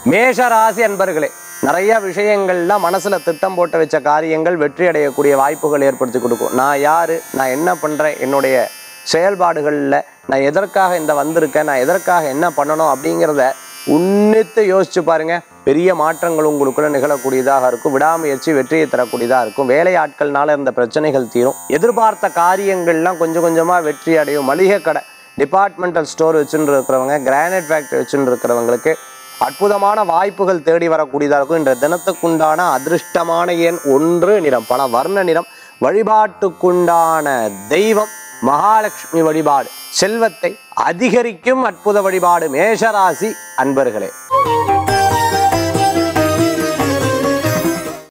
மேஷ ராசி அன்பர்களே நிறைய விஷயங்கள்ல மனசுல திட்டம் போட்டு வச்ச காரியங்கள் வெற்றி அடையக்கூடிய வாய்ப்புகள் ஏற்படுத்தி கொடுக்கும் நான் யாரு நான் என்ன பண்றேன் என்னுடைய செயல்பாடுகளில் நான் எதற்காக இந்த வந்திருக்கேன் நான் எதற்காக என்ன பண்ணணும் அப்படிங்கிறத உன்னித்து யோசிச்சு பாருங்க பெரிய மாற்றங்கள் உங்களுக்குள்ள நிகழக்கூடியதாக இருக்கும் விடாமுயற்சி வெற்றியை தரக்கூடியதாக இருக்கும் வேலை ஆட்கள்னால இருந்த பிரச்சனைகள் தீரும் எதிர்பார்த்த காரியங்கள்லாம் கொஞ்சம் கொஞ்சமா வெற்றி அடையும் மளிகை கடை டிபார்ட்மெண்டல் ஸ்டோர் வச்சுட்டு இருக்கிறவங்க கிரானைட் ஃபேக்டரி வச்சுட்டு இருக்கிறவங்களுக்கு அற்புதமான வாய்ப்புகள் தேடி வரக்கூடியதாக இருக்கும் இன்ற தினத்துக்குண்டான அதிர்ஷ்டமான எண் ஒன்று நிறம் பல வர்ண நிறம் வழிபாட்டுக்குண்டான தெய்வம் மகாலட்சுமி வழிபாடு செல்வத்தை அதிகரிக்கும் அற்புத வழிபாடு மேஷராசி அன்பர்களே